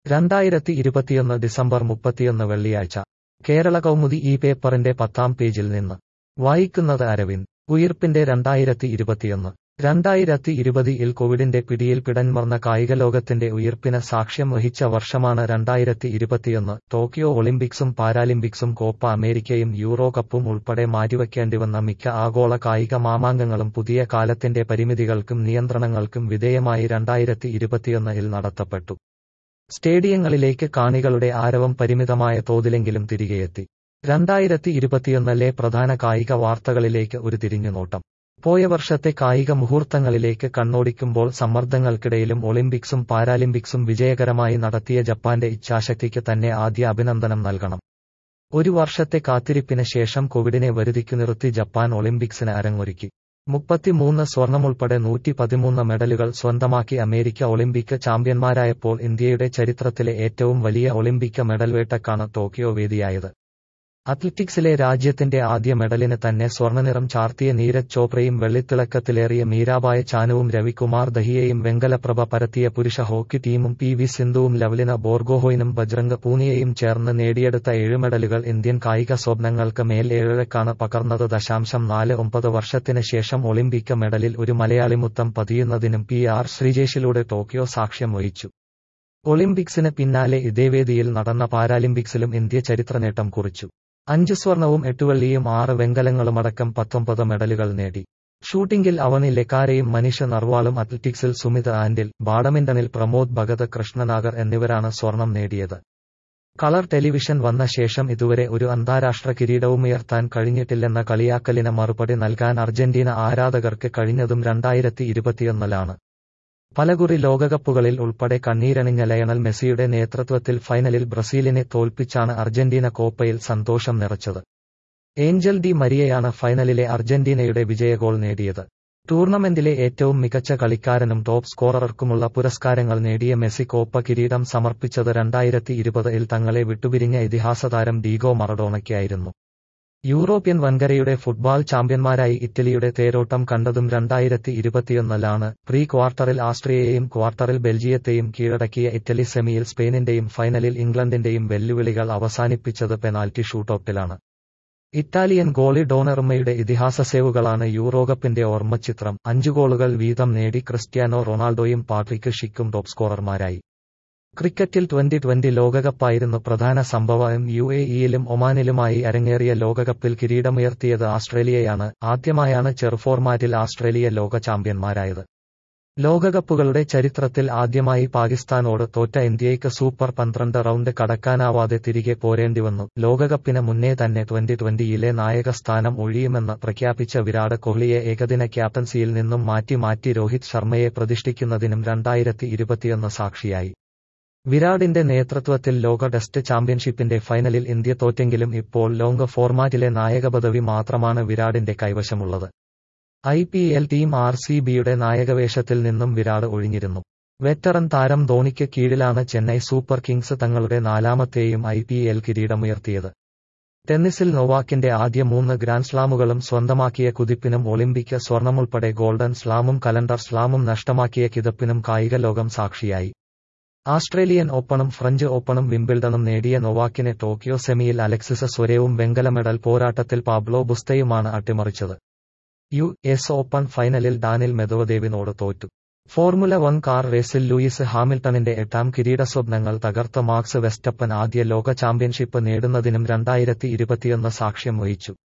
രണ്ടായിരത്തി ഇരുപത്തിയൊന്ന് ഡിസംബർ മുപ്പത്തിയൊന്ന് വെള്ളിയാഴ്ച കേരള കൗമുദി ഈ പേപ്പറിന്റെ പത്താം പേജിൽ നിന്ന് വായിക്കുന്നത് അരവിന്ദ് ഉയിർപ്പിന്റെ രണ്ടായിരത്തി ഇരുപത്തിയൊന്ന് രണ്ടായിരത്തി ഇരുപതിൽ കോവിഡിന്റെ പിടിയിൽ പിടന്മർന്ന കായികലോകത്തിന്റെ ഉയിർപ്പിന് സാക്ഷ്യം വഹിച്ച വർഷമാണ് രണ്ടായിരത്തി ഇരുപത്തിയൊന്ന് ടോക്കിയോ ഒളിമ്പിക്സും പാരാലിമ്പിക്സും കോപ്പ അമേരിക്കയും യൂറോ കപ്പും ഉൾപ്പെടെ മാറ്റിവെക്കേണ്ടിവന്ന മിക്ക ആഗോള കായിക മാമാങ്കങ്ങളും പുതിയ കാലത്തിന്റെ പരിമിതികൾക്കും നിയന്ത്രണങ്ങൾക്കും വിധേയമായി രണ്ടായിരത്തി ഇരുപത്തിയൊന്നിൽ നടത്തപ്പെട്ടു സ്റ്റേഡിയങ്ങളിലേക്ക് കാണികളുടെ ആരവം പരിമിതമായ തോതിലെങ്കിലും തിരികെയെത്തി രണ്ടായിരത്തി ഇരുപത്തിയൊന്നിലെ പ്രധാന കായിക വാർത്തകളിലേക്ക് ഒരു തിരിഞ്ഞുനോട്ടം പോയ വർഷത്തെ കായിക മുഹൂർത്തങ്ങളിലേക്ക് കണ്ണോടിക്കുമ്പോൾ സമ്മർദ്ദങ്ങൾക്കിടയിലും ഒളിമ്പിക്സും പാരാലിമ്പിക്സും വിജയകരമായി നടത്തിയ ജപ്പാന്റെ ഇച്ഛാശക്തിക്ക് തന്നെ ആദ്യ അഭിനന്ദനം നൽകണം ഒരു വർഷത്തെ കാത്തിരിപ്പിന് ശേഷം കോവിഡിനെ വരുതിക്കു നിർത്തി ജപ്പാൻ ഒളിമ്പിക്സിന് അരങ്ങൊരുക്കി മുപ്പത്തിമൂന്ന് സ്വർണമുൾപ്പെടെ നൂറ്റി പതിമൂന്ന് മെഡലുകൾ സ്വന്തമാക്കി അമേരിക്ക ഒളിമ്പിക് ചാമ്പ്യന്മാരായപ്പോൾ ഇന്ത്യയുടെ ചരിത്രത്തിലെ ഏറ്റവും വലിയ ഒളിമ്പിക് മെഡൽ വേട്ടക്കാണ് ടോക്കിയോ വേദിയായത് അത്ലറ്റിക്സിലെ രാജ്യത്തിന്റെ ആദ്യ മെഡലിന് തന്നെ സ്വർണ്ണനിറം ചാർത്തിയ നീരജ് ചോപ്രയും വെള്ളിത്തിളക്കത്തിലേറിയ മീരാബായ ചാനുവും രവികുമാർ ദഹിയയും വെങ്കലപ്രഭ പരത്തിയ പുരുഷ ഹോക്കി ടീമും പി വി സിന്ധുവും ലവ്ലിന ബോർഗോഹോയിനും ബജ്രംഗ് പൂനിയയും ചേർന്ന് നേടിയെടുത്ത ഏഴ് മെഡലുകൾ ഇന്ത്യൻ കായിക സ്വപ്നങ്ങൾക്ക് മേൽ ഏഴഴക്കാണ് പകർന്നത് ദശാംശം നാല് ഒമ്പത് വർഷത്തിന് ശേഷം ഒളിമ്പിക് മെഡലിൽ ഒരു മലയാളിമുത്തം പതിയുന്നതിനും പി ആർ ശ്രീജേഷിലൂടെ ടോക്കിയോ സാക്ഷ്യം വഹിച്ചു ഒളിമ്പിക്സിന് പിന്നാലെ ഇതേ വേദിയിൽ നടന്ന പാരാലിമ്പിക്സിലും ഇന്ത്യ ചരിത്രനേട്ടം കുറിച്ചു അഞ്ച് സ്വർണവും എട്ട് വെള്ളിയും ആറ് വെങ്കലങ്ങളുമടക്കം പത്തൊമ്പത് മെഡലുകൾ നേടി ഷൂട്ടിംഗിൽ അവനി ലെക്കാരയും മനീഷ നർവാളും അത്ലറ്റിക്സിൽ സുമിത് ആൻഡിൽ ബാഡമിന്റണിൽ പ്രമോദ് ഭഗത് കൃഷ്ണനാഗർ എന്നിവരാണ് സ്വർണം നേടിയത് കളർ ടെലിവിഷൻ വന്ന ശേഷം ഇതുവരെ ഒരു അന്താരാഷ്ട്ര കിരീടവുമുയർത്താൻ കഴിഞ്ഞിട്ടില്ലെന്ന കളിയാക്കലിന് മറുപടി നൽകാൻ അർജന്റീന ആരാധകർക്ക് കഴിഞ്ഞതും രണ്ടായിരത്തി ഇരുപത്തിയൊന്നിലാണ് പലകുറി ലോകകപ്പുകളിൽ ഉൾപ്പെടെ കണ്ണീരണിഞ്ഞ ലയണൽ മെസ്സിയുടെ നേതൃത്വത്തിൽ ഫൈനലിൽ ബ്രസീലിനെ തോൽപ്പിച്ചാണ് അർജന്റീന കോപ്പയിൽ സന്തോഷം നിറച്ചത് ഏഞ്ചൽ ഡി മരിയയാണ് ഫൈനലിലെ അർജന്റീനയുടെ വിജയഗോൾ നേടിയത് ടൂർണമെന്റിലെ ഏറ്റവും മികച്ച കളിക്കാരനും ടോപ്പ് സ്കോറർക്കുമുള്ള പുരസ്കാരങ്ങൾ നേടിയ മെസ്സി കോപ്പ കിരീടം സമർപ്പിച്ചത് രണ്ടായിരത്തി ഇരുപതിൽ തങ്ങളെ വിട്ടുപിരിഞ്ഞ ഇതിഹാസതാരം ഡീഗോ മറഡോണയ്ക്കായിരുന്നു യൂറോപ്യൻ വൻകരയുടെ ഫുട്ബോൾ ചാമ്പ്യന്മാരായി ഇറ്റലിയുടെ തേരോട്ടം കണ്ടതും രണ്ടായിരത്തി ഇരുപത്തിയൊന്നിലാണ് പ്രീ ക്വാർട്ടറിൽ ആസ്ട്രിയയെയും ക്വാർട്ടറിൽ ബെൽജിയത്തെയും കീഴടക്കിയ ഇറ്റലി സെമിയിൽ സ്പെയിനിന്റെയും ഫൈനലിൽ ഇംഗ്ലണ്ടിന്റെയും വെല്ലുവിളികൾ അവസാനിപ്പിച്ചത് പെനാൽറ്റി ഷൂട്ടൌട്ടിലാണ് ഇറ്റാലിയൻ ഗോളി ഡോണറുമ്മയുടെ ഇതിഹാസ സേവുകളാണ് യൂറോകപ്പിന്റെ ഓർമ്മചിത്രം അഞ്ചു ഗോളുകൾ വീതം നേടി ക്രിസ്ത്യാനോ റൊണാൾഡോയും പാട്രിക് ഷിക്കും ടോപ്പ് സ്കോറർമാരായി ക്രിക്കറ്റിൽ ട്വന്റി ട്വന്റി ലോകകപ്പായിരുന്നു പ്രധാന സംഭവം യു എ ഇയിലും ഒമാനിലുമായി അരങ്ങേറിയ ലോകകപ്പിൽ കിരീടമുയർത്തിയത് ആസ്ട്രേലിയയാണ് ആദ്യമായാണ് ചെറുഫോർമാറ്റിൽ ആസ്ട്രേലിയ ലോക ചാമ്പ്യന്മാരായത് ലോകകപ്പുകളുടെ ചരിത്രത്തിൽ ആദ്യമായി പാകിസ്ഥാനോട് തോറ്റ ഇന്ത്യയ്ക്ക് സൂപ്പർ പന്ത്രണ്ട് റൗണ്ട് കടക്കാനാവാതെ തിരികെ പോരേണ്ടിവന്നു ലോകകപ്പിന് മുന്നേ തന്നെ ട്വന്റി ട്വന്റിയിലെ നായക സ്ഥാനം ഒഴിയുമെന്ന് പ്രഖ്യാപിച്ച വിരാട് കോഹ്ലിയെ ഏകദിന ക്യാപ്റ്റൻസിയിൽ നിന്നും മാറ്റി മാറ്റി രോഹിത് ശർമ്മയെ പ്രതിഷ്ഠിക്കുന്നതിനും രണ്ടായിരത്തി ഇരുപത്തിയൊന്ന് സാക്ഷിയായി വിരാടിന്റെ നേതൃത്വത്തിൽ ലോക ടെസ്റ്റ് ചാമ്പ്യൻഷിപ്പിന്റെ ഫൈനലിൽ ഇന്ത്യ തോറ്റെങ്കിലും ഇപ്പോൾ ലോക ഫോർമാറ്റിലെ നായക പദവി മാത്രമാണ് വിരാടിന്റെ കൈവശമുള്ളത് I P L team R C ബിയുടെ നായകവേഷത്തിൽ നിന്നും വിരാട് ഒഴിഞ്ഞിരുന്നു വെറ്ററൻ താരം ധോണിക്ക് കീഴിലാണ് ചെന്നൈ സൂപ്പർ കിങ്സ് തങ്ങളുടെ നാലാമത്തെയും ഐ പി എൽ കിരീടമുയർത്തിയത് ടെന്നീസിൽ നോവാക്കിന്റെ ആദ്യ മൂന്ന് ഗ്രാൻഡ് സ്ലാമുകളും സ്വന്തമാക്കിയ കുതിപ്പിനും ഒളിമ്പിക് സ്വർണമുൾപ്പെടെ ഗോൾഡൻ സ്ലാമും കലണ്ടർ സ്ലാമും നഷ്ടമാക്കിയ കിതപ്പിനും കായിക ലോകം സാക്ഷിയായി ആസ്ട്രേലിയൻ ഓപ്പണും ഫ്രഞ്ച് ഓപ്പണും വിംബിൾഡണും നേടിയ നോവാക്കിനെ ടോക്കിയോ സെമിയിൽ അലക്സിസ് സ്വരവും വെങ്കല മെഡൽ പോരാട്ടത്തിൽ പാബ്ലോ ബുസ്തയുമാണ് അട്ടിമറിച്ചത് യു എസ് ഓപ്പൺ ഫൈനലിൽ ഡാനിൽ മെദവദേവിനോട് തോറ്റു ഫോർമുല വൺ കാർ റേസിൽ ലൂയിസ് ഹാമിൽട്ടണിന്റെ എട്ടാം കിരീടസ്വപ്നങ്ങൾ തകർത്ത മാർക്സ് വെസ്റ്റപ്പൻ ആദ്യ ലോക ചാമ്പ്യൻഷിപ്പ് നേടുന്നതിനും രണ്ടായിരത്തി ഇരുപത്തിയൊന്ന് സാക്ഷ്യം വഹിച്ചു